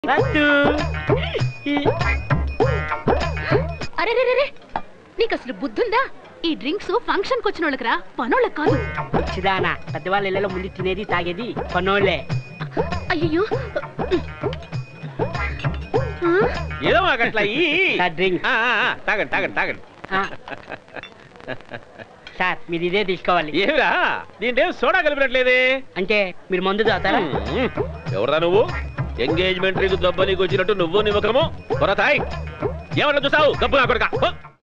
రద్దు అరే రే రే రే నీకు అసలు బుద్ధుందా ఈ డ్రింక్స్ ఫంక్షన్ కి వచ్చిన వాళ్ళకి రా పనోళ్ళకి కాదు పిచ్చిదానా పెద్దవాళ్ళ ఇళ్ళలో ముందు తినేది తాగేది కొన్నోళ్ళే అయ్యో ఏదో మాకు అట్లా ఈ సార్ డ్రింక్ ఆ, ఆ, ఆ, తాగండి తాగండి తాగండి ఆ. సార్ మీరు ఇదే తీసుకోవాలి ఏమిరా దీంట్లో సోడా కలిపినట్లేదే అంటే మీరు మందు తాగుతారా మ్మ్. ఎవరురా నువ్వు ఎంగేజ్మెంట్ రింగ్ దెబ్బ నీకు వచ్చినట్టు నువ్వు నీ ముఖము కొరతాయి ఏమన్నా చూసావు గబ్బు నా కొడుక